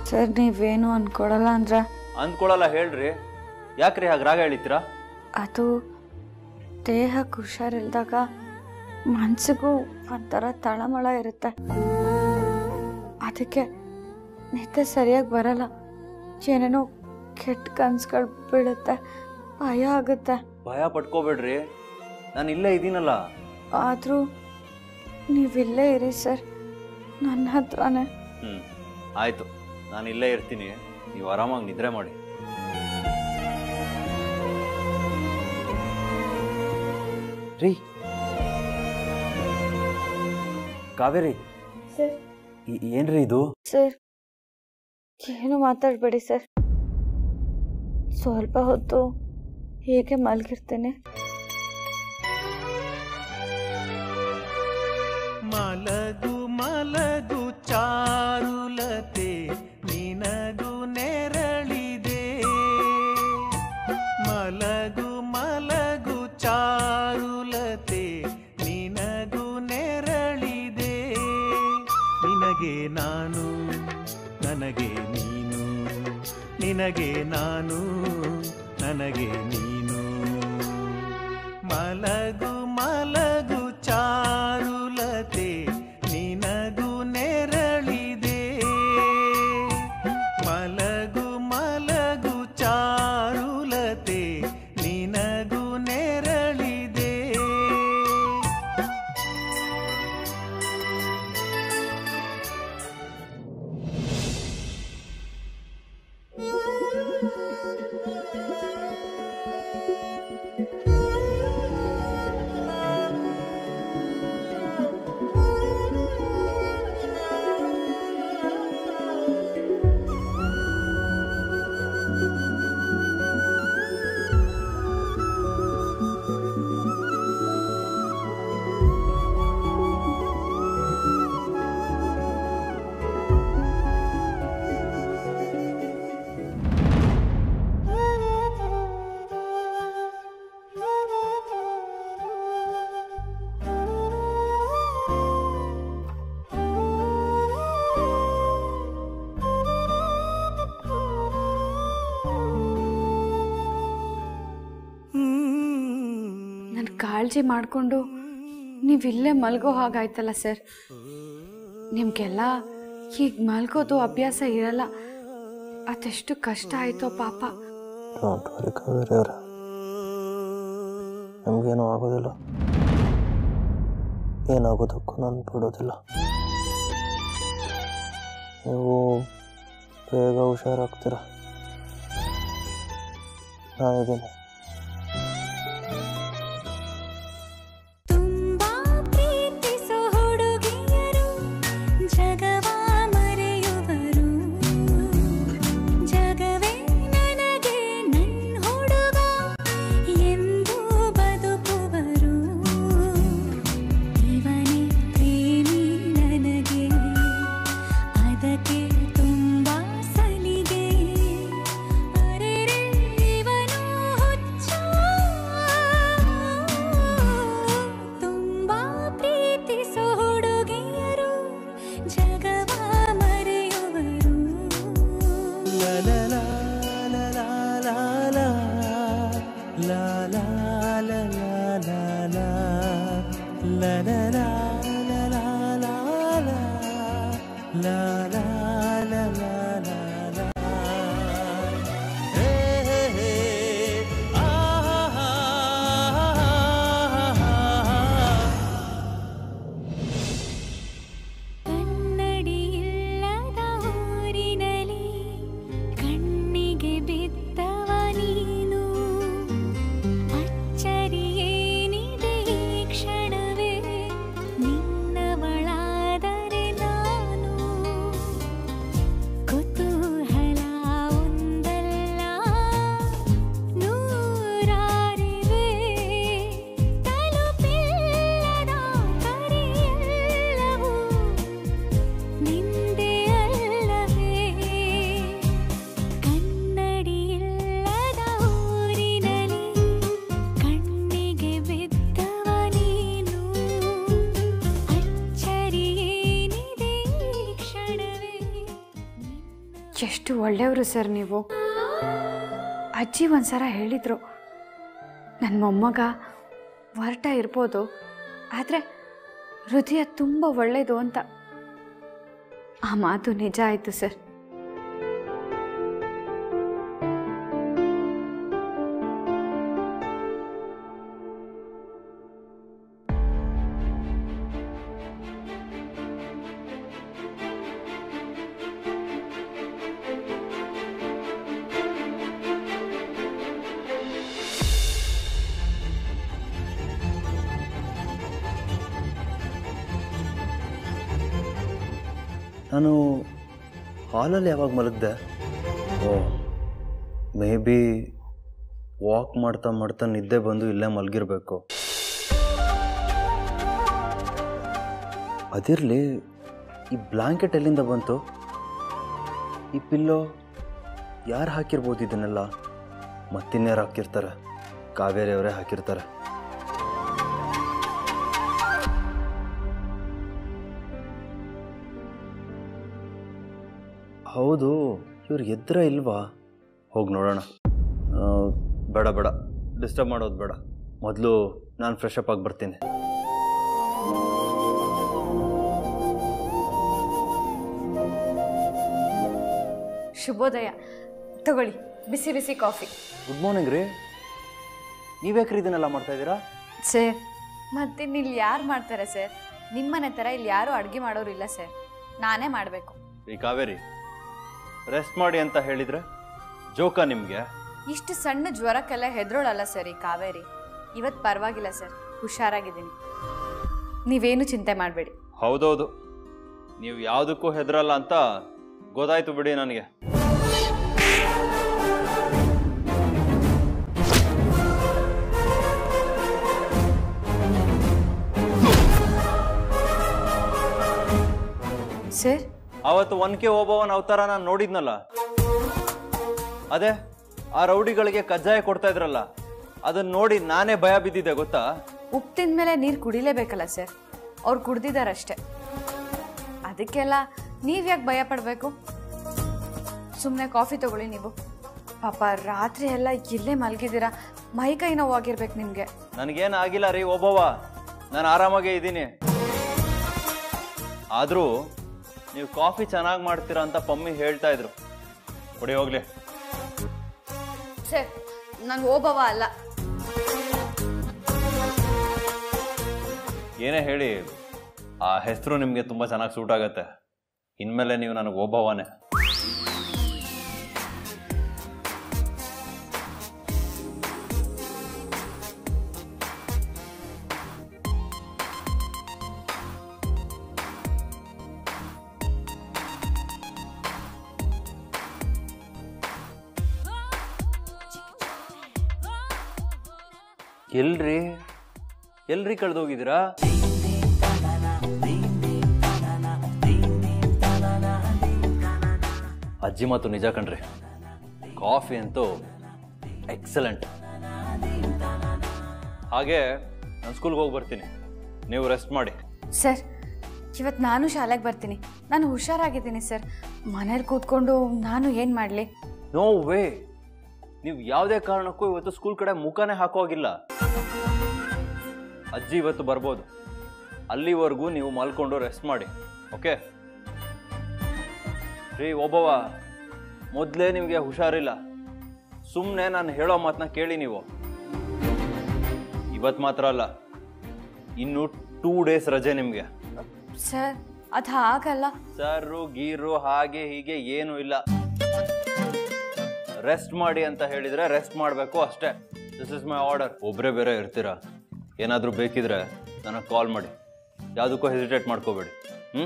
sir ನೀವೇನು ಅನ್ಕೊಡಲ್ಲ ಅಂದ್ರೆ ಅಂದ್ಕೊಳಲ್ಲ ಹೇಳ್ರಿ ಯಾಕ್ರಿ ಹಾಗೆ ರಾಗ ಹೇಳಿತೀರಾ ಅದು ದೇಹಕ್ಕೆ ಹುಷಾರಿಲ್ದಾಗ ಮನ್ಸಿಗೂ ಒಂಥರ ತಳಮಳ ಇರುತ್ತೆ ಅದಕ್ಕೆ ನಿದ್ದೆ ಸರಿಯಾಗಿ ಬರಲ್ಲ ಏನೇನೋ ಕೆಟ್ಟ ಕನ್ಸುಗಳು ಬೀಳುತ್ತೆ ಭಯ ಆಗುತ್ತೆ ಭಯ ಪಟ್ಕೋಬೇಡ್ರಿ ನಾನು ಇಲ್ಲೇ ಇದ್ದೀನಲ್ಲ ಆದರೂ ನೀವಿಲ್ಲೇ ಇರಿ ಸರ್ ನನ್ನ ಹತ್ರನೇ ಹ್ಞೂ ಆಯಿತು ನಾನು ಇಲ್ಲೇ ಇರ್ತೀನಿ ನೀವು ಆರಾಮಾಗಿ ನಿದ್ರೆ ಮಾಡಿ ರೀ ಕಾವೇರಿ ಸರ್ ಈ- ಏನ್ರಿ ಇದು ಸರ್ ಏನು ಮಾತಾಡಬೇಡಿ ಸರ್ ಸ್ವಲ್ಪ ಹೊತ್ತು ಹೀಗೆ ಮಲಗಿರ್ತೇನೆ ಮಲಗು ಮಲಗು ಚಾರುಲತೆ ನಿನಗು ನೆರಳಿದೆ ಮಲಗು ಮಲಗು ಚಾರುಲತೆ ನಿನಗು ನೆರಳಿದೆ ನಿನಗೆ ನಾನು ನನಗೆ ನೀನು ನಿನಗೆ ನಾನು ನನಗೆ ನೀನು ಮಲಗು ಮಲಗು ಚಾರುಲತೆ ನಿನಗು ನೆರಳಿದೆ ಮಲಗು ಮಲಗು ಚಾರುಲತೆ ನಿನಗು ನೆರಳಿದೆ ನನ್ನ ಕಾಳಜಿ ಮಾಡಿಕೊಂಡು ನೀವಿಲ್ಲೇ ಮಲಗೋ ಹಾಗಾಯ್ತಲ್ಲ ಸರ್ ನಿಮಗೆಲ್ಲ ಹೀಗೆ ಮಲ್ಗೋದು ಅಭ್ಯಾಸ ಇರಲ್ಲ ಅದೆಷ್ಟು ಕಷ್ಟ ಆಯಿತೋ ಪಾಪ ಡೋಂಟ್ ವರಿ ಕಾವೇರಿ ಅವರ ನಮಗೇನೂ ಆಗೋದಿಲ್ಲ ಏನಾಗೋದಕ್ಕೂ ನಾನು ಬಿಡೋದಿಲ್ಲ ನೀವು ಬೇಗ ಹುಷಾರಾಗ್ತೀರ ನಾನಿದ್ದೀನಿ ತುಂಬಾ ಪ್ರೀತಿಸೋ ಹುಡುಗಿಯರು ಜಗವ ಮರೆಯುವರು ಜಗವೇ ನನಗೆ ನನ್ ಹುಡುಗ ಎಂದು ಬದುಕುವರು ಇವನೇ ಪ್ರೇಮಿ ನನಗೆ ಅದಕ್ಕೆ ತುಂಬಾ ಸಲಿಗೆ ಅರೆರೆ ಇವನು ಹುಚ್ಚ ತುಂಬಾ ಪ್ರೀತಿಸೋ ಹುಡುಗಿಯರು ಜಗವ ಮರೆಯುವರು ಕನ್ನಡಿಯಿಲ್ಲದ ಊರಿನಲ್ಲಿ ಕಣ್ಣಿಗೆ ಬಿದ್ದವ ನೀನು ಅಚ್ಚರಿಯೇನಿದೆ ಈ ಕ್ಷಣವೇ ನಿನ್ನವಳಾದರೆ ನಾನು ಎಷ್ಟು ಒಳ್ಳೆಯವರು ಸರ್ ನೀವು ಅಜ್ಜಿ ಒಂದ್ಸಲ ಹೇಳಿದರು ನನ್ನ ಮೊಮ್ಮಗ ಹೊರಟ ಇರ್ಬೋದು ಆದರೆ ಹೃದಯ ತುಂಬ ಒಳ್ಳೆಯದು ಅಂತ ಆ ಮಾತು ನಿಜ ಆಯಿತು ಸರ್ ನಾನು ಹಾಲಲ್ಲಿ ಯಾವಾಗ ಮಲಗಿದೆ ಓ ಮೇ ಬಿ ವಾಕ್ ಮಾಡ್ತಾ ಮಾಡ್ತಾ ನಿದ್ದೆ ಬಂದು ಇಲ್ಲೇ ಮಲಗಿರ್ಬೇಕು ಅದಿರಲಿ ಈ ಬ್ಲ್ಯಾಂಕೆಟ್ ಎಲ್ಲಿಂದ ಬಂತು ಈ ಪಿಲ್ಲೋ ಯಾರು ಹಾಕಿರ್ಬೋದು ಇದನ್ನೆಲ್ಲ ಮತ್ತಿನ್ಯಾರು ಹಾಕಿರ್ತಾರೆ ಕಾವೇರಿ ಅವರೇ ಹಾಕಿರ್ತಾರೆ ಹೌದು ಇವ್ರು ಎದ್ರ ಇಲ್ವಾ ಹೋಗಿ ನೋಡೋಣ ಆ, ಬೇಡ ಬೇಡ ಡಿಸ್ಟರ್ಬ್ ಮಾಡೋದು ಬೇಡ ಮೊದಲು ನಾನು ಫ್ರೆಶ್ ಅಪ್ ಆಗಿ ಬರ್ತೀನಿ ಶುಭೋದಯ ತಗೊಳ್ಳಿ ಬಿಸಿ ಬಿಸಿ ಕಾಫಿ ಗುಡ್ ಮಾರ್ನಿಂಗ್ ರೀ ನೀವ್ಯಾಕ್ರಿ ಇದನ್ನೆಲ್ಲ ಮಾಡ್ತಾ ಇದ್ದೀರಾ ಸರ್ ಮತ್ತಿನ್ನಿಲ್ಲಿ ಯಾರು ಮಾಡ್ತಾರೆ ಸರ್ ನಿಮ್ಮನೆ ಥರ ಇಲ್ಲಿ ಯಾರೂ ಅಡುಗೆ ಮಾಡೋರಿಲ್ಲ ಸರ್ ನಾನೇ ಮಾಡಬೇಕು ಈ ಕಾವೇರಿ ರೆಸ್ಟ್ ಮಾಡಿ ಅಂತ ಹೇಳಿದ್ರೆ ಜೋಕಾ ನಿಮಗೆ ಇಷ್ಟು ಸಣ್ಣ ಜ್ವರಕ್ಕೆಲ್ಲ ಹೆದ್ರೋಳಲ್ಲ ಸರ್ ಈ ಕಾವೇರಿ ಇವತ್ತು ಪರವಾಗಿಲ್ಲ ಸರ್ ಹುಷಾರಾಗಿದ್ದೀನಿ ನೀವೇನು ಚಿಂತೆ ಮಾಡಬೇಡಿ ಹೌದೌದು ನೀವು ಯಾವುದಕ್ಕೂ ಹೆದರಲ್ಲ ಅಂತ ಗೊತ್ತಾಯ್ತು ಬಿಡಿ ನನಗೆ ಸರ್ ಅವತ್ತು ಒನ್ಕೆ ಓಬವ್ವನ ಅವತಾರ ನಾನು ನೋಡಿದ್ನಲ್ಲ ಅದೇ ಆ ರೌಡಿಗಳಿಗೆ ಕಜ್ಜಾಯ ಕೊಡ್ತಾ ಇದ್ರಲ್ಲ ಅದನ್ನ ನೋಡಿ ನಾನೇ ಭಯ ಬಿದ್ದಿದ್ದೆ ಗೊತ್ತಾ ಉಪ್ಪು ತಿಂದ್ಮೇಲೆ ನೀರು ಕುಡಿಲೇಬೇಕಲ್ಲ ಸರ್ ಅವ್ರು ಕುಡ್ದಿದ್ದಾರಷ್ಟೇ ಅದಕ್ಕೆಲ್ಲ ನೀವು ಯಾಕೆ ಭಯ ಪಡಬೇಕು ಸುಮ್ಮನೆ ಕಾಫಿ ತಗೊಳ್ಳಿ ನೀವು ಪಾಪ ರಾತ್ರಿ ಎಲ್ಲ ಇಲ್ಲೇ ಮಲಗಿದ್ದೀರಾ ಮೈ ಕೈ ನೋವಾಗಿರ್ಬೇಕು ನಿಮಗೆ ನನಗೇನು ಆಗಿಲ್ಲ ರೀ ಒಬ್ಬವ ನಾನು ಆರಾಮಾಗೇ ಇದ್ದೀನಿ ಆದರೂ ನೀವು ಕಾಫಿ ಚೆನ್ನಾಗಿ ಮಾಡ್ತೀರಾ ಅಂತ ಪಮ್ಮಿ ಹೇಳ್ತಾ ಇದ್ರು ಕೊಡಿ ಹೋಗ್ಲಿ ಸರ್ ನಾನು ಓಬವ ಅಲ್ಲ ಏನೇ ಹೇಳಿ ಆ ಹೆಸರು ನಿಮಗೆ ತುಂಬ ಚೆನ್ನಾಗಿ ಸೂಟ್ ಆಗತ್ತೆ ಇನ್ಮೇಲೆ ನೀವು ನನಗೆ ಒಬ್ಬವನೇ ಎಲ್ರಿ ಎಲ್ರಿ ಕಳೆದೋಗಿದ್ದೀರಾ ಅಜ್ಜಿ ಮಾತು ನಿಜ ಕಣ್ರಿ ಕಾಫಿ ಅಂತೂ ಎಕ್ಸಲೆಂಟ್ ಹಾಗೆ ನಾನು ಸ್ಕೂಲ್ಗೆ ಹೋಗಿ ಬರ್ತೀನಿ ನೀವು ರೆಸ್ಟ್ ಮಾಡಿ ಸರ್ ಇವತ್ತು ನಾನು ಶಾಲೆಗೆ ಬರ್ತೀನಿ ನಾನು ಹುಷಾರಾಗಿದ್ದೀನಿ ಸರ್ ಮನೇಲಿ ಕೂತ್ಕೊಂಡು ನಾನು ಏನು ಮಾಡಲಿ ನೋ ವೇ ನೀವು ಯಾವುದೇ ಕಾರಣಕ್ಕೂ ಇವತ್ತು ಸ್ಕೂಲ್ ಕಡೆ ಮುಖನೇ ಹಾಕೋಗಿಲ್ಲ ಅಜ್ಜಿ ಇವತ್ತು ಬರ್ಬೋದು ಅಲ್ಲಿವರೆಗೂ ನೀವು ಮಲ್ಕೊಂಡು ರೆಸ್ಟ್ ಮಾಡಿ ಓಕೆ ರೀ ಒಬ್ಬವ ಮೊದಲೇ ನಿಮಗೆ ಹುಷಾರಿಲ್ಲ ಸುಮ್ಮನೆ ನಾನು ಹೇಳೋ ಮಾತನ್ನ ಕೇಳಿ ನೀವು ಇವತ್ತು ಮಾತ್ರ ಅಲ್ಲ ಇನ್ನು ಟೂ ಡೇಸ್ ರಜೆ ನಿಮಗೆ ಸರ್ ಅದು ಹಾಗಲ್ಲ ಸರ್ರು ಗೀರು ಹಾಗೆ ಹೀಗೆ ಏನು ಇಲ್ಲ ರೆಸ್ಟ್ ಮಾಡಿ ಅಂತ ಹೇಳಿದ್ರೆ ರೆಸ್ಟ್ ಮಾಡಬೇಕು ಅಷ್ಟೇ ದಿಸ್ ಇಸ್ ಮೈ ಆರ್ಡರ್ ಒಬ್ಬರೇ ಬೇರೆ ಇರ್ತೀರಾ ಏನಾದರೂ ಬೇಕಿದ್ರೆ ನನಗೆ ಕಾಲ್ ಮಾಡಿ ಯಾವುದಕ್ಕೂ ಹೆಸಿಟೇಟ್ ಮಾಡ್ಕೋಬೇಡಿ ಹ್ಞೂ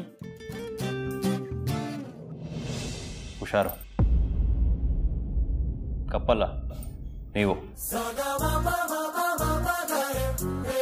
ಹುಷಾರು ಕಪ್ಪಲ್ಲ ನೀವು